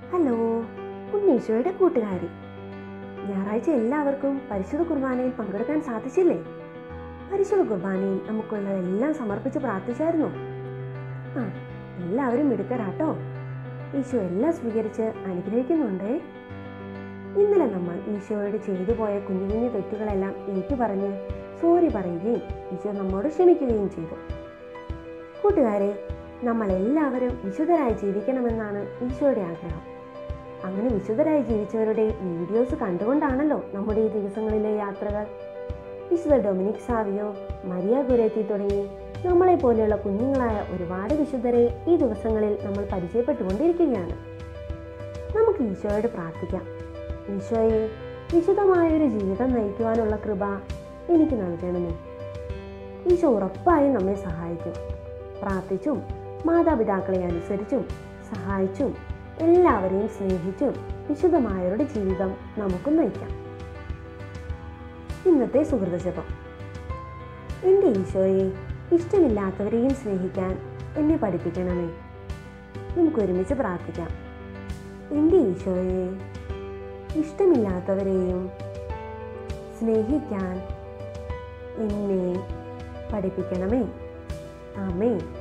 hello ഉണ്ണീശോയുടെ കൂട്ടുകാരി ഞായറാഴ്ച എല്ലാവർക്കും പരിശുദ്ധ കുർബാനയിൽ പങ്കെടുക്കാൻ സാധിച്ചില്ലേ പരിശുദ്ധ കുർബാനയിൽ നമുക്കുള്ളതെല്ലാം സമർപ്പിച്ച് പ്രാർത്ഥിച്ചായിരുന്നു ആ എല്ലാവരും മിടുക്കരാട്ടോ ഈശോ എല്ലാം സ്വീകരിച്ച് അനുഗ്രഹിക്കുന്നുണ്ടേ ഇന്നലെ നമ്മൾ ഈശോയോട് ചെയ്തു പോയ കുഞ്ഞു കുഞ്ഞു തെറ്റുകളെല്ലാം ഏറ്റുപറഞ്ഞ് സോറി പറയുകയും ഈശോ നമ്മോട് ക്ഷമിക്കുകയും ചെയ്തു കൂട്ടുകാരെ നമ്മൾ എല്ലാവരും വിശുദ്ധരായി ജീവിക്കണമെന്നാണ് ഈശോയുടെ ആഗ്രഹം അങ്ങനെ വിശുദ്ധരായി ജീവിച്ചവരുടെ വീഡിയോസ് കണ്ടുകൊണ്ടാണല്ലോ നമ്മുടെ ഈ ദിവസങ്ങളിലെ യാത്രകൾ വിശുദ്ധ ഡൊമിനിക് സാവിയോ മരിയ ഗുരേത്തി തുടങ്ങി നമ്മളെ പോലെയുള്ള കുഞ്ഞുങ്ങളായ ഒരുപാട് വിശുദ്ധരെ ഈ ദിവസങ്ങളിൽ നമ്മൾ പരിചയപ്പെട്ടുകൊണ്ടിരിക്കുകയാണ് നമുക്ക് ഈശോയോട് പ്രാർത്ഥിക്കാം ഈശോയെ വിശുദ്ധമായൊരു ജീവിതം നയിക്കുവാനുള്ള കൃപ എനിക്ക് നൽകണമേ ഈശോ ഉറപ്പായും നമ്മെ സഹായിക്കും പ്രാർത്ഥിച്ചും മാതാപിതാക്കളെ അനുസരിച്ചും സഹായിച്ചും എല്ലാവരെയും സ്നേഹിച്ചും വിശുദ്ധമായവരുടെ ജീവിതം നമുക്കും നയിക്കാം ഇന്നത്തെ സുഹൃതജപം എൻ്റെ ഈശോയെ ഇഷ്ടമില്ലാത്തവരെയും സ്നേഹിക്കാൻ എന്നെ പഠിപ്പിക്കണമേ നമുക്ക് ഒരുമിച്ച് പ്രാർത്ഥിക്കാം എൻ്റെ ഈശോയെ ഇഷ്ടമില്ലാത്തവരെയും സ്നേഹിക്കാൻ എന്നെ പഠിപ്പിക്കണമേ ആമേ